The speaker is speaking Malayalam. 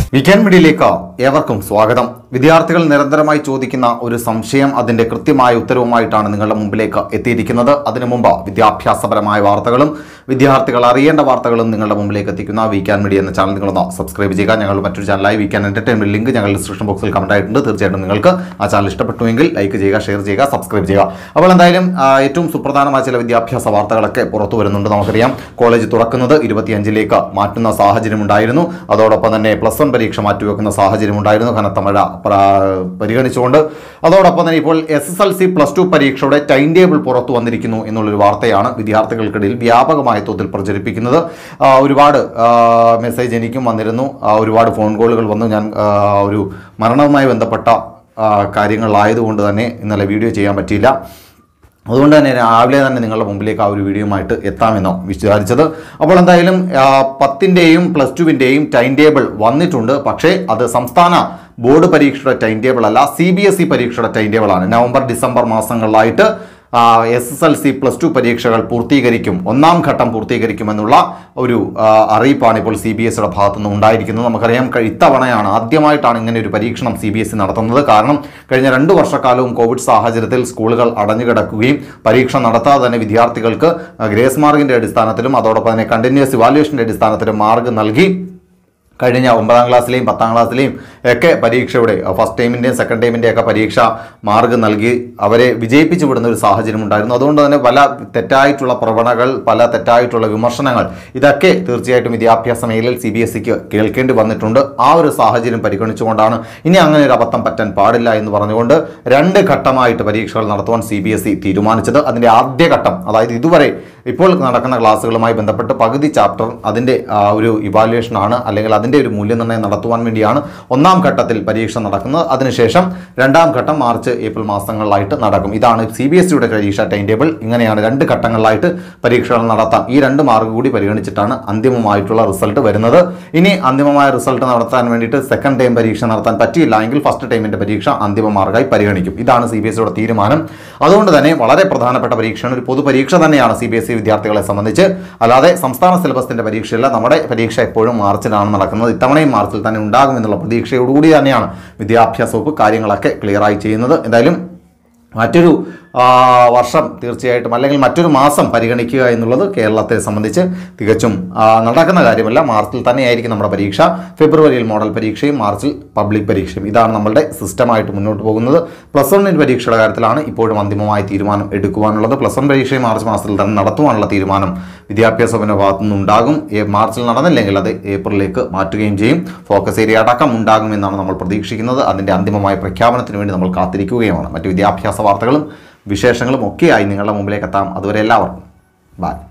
വീക്കെൻഡ് മീഡിയയിലേക്ക് ഏവർക്കും സ്വാഗതം വിദ്യാർത്ഥികൾ നിരന്തരമായി ചോദിക്കുന്ന ഒരു സംശയം അതിന്റെ കൃത്യമായ ഉത്തരവുമായിട്ടാണ് നിങ്ങളുടെ മുമ്പിലേക്ക് എത്തിയിരിക്കുന്നത് അതിനു മുമ്പ് വിദ്യാഭ്യാസപരമായ വാർത്തകളും വിദ്യാർത്ഥികൾ അറിയേണ്ട വാർത്തകളും നിങ്ങളുടെ മുമ്പിലേക്ക് എത്തിക്കുന്ന വീക്കാൻ മീഡിയ എന്ന ചാനൽ നിങ്ങളൊന്ന് സബ്സ്ക്രൈബ് ചെയ്യുക ഞങ്ങൾ മറ്റൊരു ചാനലായി വീക്കാൻ എന്റർടൈൻമെന്റ് ലിങ്ക് ഞങ്ങളുടെ ഡിസ്ക്രിപ്ഷൻ ബോക്സിൽ കമന്റ് ആയിട്ടുണ്ട് തീർച്ചയായിട്ടും നിങ്ങൾക്ക് ആ ചാനൽ ഇഷ്ടപ്പെട്ടുവെങ്കിൽ ലൈക്ക് ചെയ്യുക ഷെയർ ചെയ്യുക സബ്സ്ക്രൈബ് ചെയ്യുക അപ്പോൾ എന്തായാലും ആ, ഏറ്റവും സുപ്രധാനമായ ചില വിദ്യാഭ്യാസ വാർത്തകളൊക്കെ പുറത്തു വരുന്നുണ്ട് നമുക്കറിയാം കോളേജ് തുറക്കുന്നത് ഇരുപത്തിയഞ്ചിലേക്ക് മാറ്റുന്ന സാഹചര്യമുണ്ടായിരുന്നു അതോടൊപ്പം തന്നെ പ്ലസ് വൺ പരീക്ഷ മാറ്റിവെക്കുന്ന സാഹചര്യമുണ്ടായിരുന്നു കനത്ത മഴ പ്ര- പരിഗണിച്ചുകൊണ്ട് അതോടൊപ്പം തന്നെ ഇപ്പോൾ S S L C plus two പരീക്ഷയുടെ ടൈം ടേബിൾ പുറത്തു വന്നിരിക്കുന്നു എന്നുള്ളൊരു വാർത്തയാണ് വിദ്യാർത്ഥികൾക്കിടയിൽ വ്യാപകമായ തോതിൽ പ്രചരിപ്പിക്കുന്നത് ആ, ഒരുപാട് ആ, മെസ്സേജ് എനിക്കും വന്നിരുന്നു ആ, ഒരുപാട് ഫോൺ കോളുകൾ വന്നു ഞാൻ ആ, ഒരു മരണവുമായി ബന്ധപ്പെട്ട ആ, കാര്യങ്ങളായതുകൊണ്ട് തന്നെ ഇന്നലെ വീഡിയോ ചെയ്യാൻ പറ്റിയില്ല അതുകൊണ്ട് തന്നെ രാവിലെ തന്നെ നിങ്ങളുടെ മുമ്പിലേക്ക് ആ ഒരു വീഡിയോയുമായിട്ട് എത്താമെന്നോ വിചാരിച്ചത് അപ്പോൾ എന്തായാലും ആ, പത്തിൻ്റെയും പ്ലസ് ടുവിൻ്റെയും ടൈം ടേബിൾ വന്നിട്ടുണ്ട് പക്ഷേ അത് സംസ്ഥാന ബോർഡ് പരീക്ഷയുടെ ടൈം ടേബിൾ അല്ല സി ബി എസ് ഇ പരീക്ഷയുടെ ടൈം ടേബിളാണ് നവംബർ ഡിസംബർ മാസങ്ങളിലായിട്ട് S S L C plus two പരീക്ഷകൾ പൂർത്തീകരിക്കും ഒന്നാം ഘട്ടം പൂർത്തീകരിക്കുമെന്നുള്ള ഒരു ആ, അറിയിപ്പാണ് ഇപ്പോൾ സി ബി എസ് സിയുടെ ഭാഗത്തുനിന്ന് ഉണ്ടായിരിക്കുന്നത് നമുക്കറിയാം കഴി- ഇത്തവണയാണ് ആദ്യമായിട്ടാണ് ഇങ്ങനെ ഒരു പരീക്ഷണം സി ബി എസ് ഇ നടത്തുന്നത് കാരണം കഴിഞ്ഞ രണ്ട് വർഷക്കാലവും കോവിഡ് സാഹചര്യത്തിൽ സ്കൂളുകൾ അടഞ്ഞുകിടക്കുകയും പരീക്ഷ നടത്താതെ തന്നെ വിദ്യാർത്ഥികൾക്ക് ആ, ഗ്രേസ് മാർക്കിന്റെ അടിസ്ഥാനത്തിലും അതോടൊപ്പം തന്നെ കണ്ടിന്യൂസ് ഇവാലുവേഷന്റെ അടിസ്ഥാനത്തിലും മാർക്ക് നൽകി കഴിഞ്ഞ ഒമ്പതാം ക്ലാസ്സിലെയും പത്താം ക്ലാസ്സിലെയും ഒക്കെ പരീക്ഷയുടെ ഫസ്റ്റ് ടൈമിൻ്റെയും സെക്കൻഡ് ടൈമിൻ്റെയും ഒക്കെ പരീക്ഷ മാർക്ക് നൽകി അവരെ വിജയിപ്പിച്ചു വിടുന്ന ഒരു സാഹചര്യം ഉണ്ടായിരുന്നു അതുകൊണ്ട് തന്നെ പല തെറ്റായിട്ടുള്ള പ്രവണകൾ പല തെറ്റായിട്ടുള്ള വിമർശനങ്ങൾ ഇതൊക്കെ തീർച്ചയായിട്ടും വിദ്യാഭ്യാസ മേഖലയിൽ സി ബി എസ് സിക്ക് കേൾക്കേണ്ടി വന്നിട്ടുണ്ട് ആ ഒരു സാഹചര്യം പരിഗണിച്ചുകൊണ്ടാണ് ഇനി അങ്ങനെ ഒരു അബദ്ധം പറ്റാൻ പാടില്ല എന്ന് പറഞ്ഞുകൊണ്ട് രണ്ട് ഘട്ടമായിട്ട് പരീക്ഷകൾ നടത്തുവാൻ സി ബി എസ് ഇ തീരുമാനിച്ചത് അതിൻ്റെ ആദ്യഘട്ടം അതായത് ഇതുവരെ ഇപ്പോൾ നടക്കുന്ന ക്ലാസ്സുകളുമായി ബന്ധപ്പെട്ട് പകുതി ചാപ്റ്റർ അതിൻ്റെ ആ, ഒരു ഇവാലുവേഷൻ ആണ് അല്ലെങ്കിൽ അതിൻ്റെ ഒരു മൂല്യനിർണ്ണയം നടത്തുവാൻ വേണ്ടിയാണ് ഒന്നാം ഘട്ടത്തിൽ പരീക്ഷ നടക്കുന്നത് അതിനുശേഷം രണ്ടാം ഘട്ടം മാർച്ച് ഏപ്രിൽ മാസങ്ങളിലായിട്ട് നടക്കും ഇതാണ് സി ബി എസ് സിയുടെ പരീക്ഷ ടൈം ടേബിൾ ഇങ്ങനെയാണ് രണ്ട് ഘട്ടങ്ങളിലായിട്ട് പരീക്ഷകൾ നടത്താം ഈ രണ്ട് മാർക്ക് കൂടി പരിഗണിച്ചിട്ടാണ് അന്തിമമായിട്ടുള്ള റിസൾട്ട് വരുന്നത് ഇനി അന്തിമമായ റിസൾട്ട് നടത്താൻ വേണ്ടിയിട്ട് സെക്കൻഡ് ടൈം പരീക്ഷ നടത്താൻ പറ്റിയില്ല എങ്കിൽ ഫസ്റ്റ് ടൈമിൻ്റെ പരീക്ഷ അന്തിമ മാർക്കായി പരിഗണിക്കും ഇതാണ് സി ബി എസ് സിയുടെ തീരുമാനം അതുകൊണ്ട് തന്നെ വളരെ പ്രധാനപ്പെട്ട പരീക്ഷയാണ് ഒരു പൊതുപരീക്ഷ തന്നെയാണ് സി ബി എസ് ഇ വിദ്യാർത്ഥികളെ സംബന്ധിച്ച് അല്ലാതെ സംസ്ഥാന സിലബസിന്റെ പരീക്ഷയല്ല നമ്മുടെ പരീക്ഷ എപ്പോഴും മാർച്ചിലാണ് നടക്കുന്നത് ഇത്തവണയും മാർച്ചിൽ തന്നെ ഉണ്ടാകുമെന്നുള്ള പ്രതീക്ഷയോടുകൂടി തന്നെയാണ് വിദ്യാഭ്യാസ വകുപ്പ് കാര്യങ്ങളൊക്കെ ക്ലിയറായി ചെയ്യുന്നത് എന്തായാലും മറ്റൊരു ആ, വർഷം തീർച്ചയായിട്ടും അല്ലെങ്കിൽ മറ്റൊരു മാസം പരിഗണിക്കുക എന്നുള്ളത് കേരളത്തെ സംബന്ധിച്ച് തികച്ചും ആ, നടക്കുന്ന കാര്യമല്ല മാർച്ചിൽ തന്നെയായിരിക്കും നമ്മുടെ പരീക്ഷ ഫെബ്രുവരിയിൽ മോഡൽ പരീക്ഷയും മാർച്ചിൽ പബ്ലിക് പരീക്ഷയും ഇതാണ് നമ്മളുടെ സിസ്റ്റമായിട്ട് മുന്നോട്ട് പോകുന്നത് പ്ലസ് വണ്ണിൻ പരീക്ഷയുടെ കാര്യത്തിലാണ് ഇപ്പോഴും അന്തിമമായ തീരുമാനം എടുക്കുവാനുള്ളത് പ്ലസ് വൺ പരീക്ഷയും മാർച്ച് മാസത്തിൽ തന്നെ നടത്തുവാനുള്ള തീരുമാനം വിദ്യാഭ്യാസ വകുപ്പിന്റെ ഭാഗത്തുനിന്ന് ഉണ്ടാകും ഏ, മാർച്ചിൽ നടന്നില്ലെങ്കിൽ അത് ഏപ്രിലേക്ക് മാറ്റുകയും ചെയ്യും ഫോക്കസ് ഏരിയ അടക്കം ഉണ്ടാകുമെന്നാണ് നമ്മൾ പ്രതീക്ഷിക്കുന്നത് അതിന്റെ അന്തിമമായ പ്രഖ്യാപനത്തിന് വേണ്ടി നമ്മൾ കാത്തിരിക്കുകയുമാണ് മറ്റു വിദ്യാഭ്യാസ വാർത്തകളും വിശേഷങ്ങളും ഒക്കെയായി നിങ്ങളുടെ മുമ്പിലേക്ക് എത്താം അതുവരെ എല്ലാവർക്കും ബൈ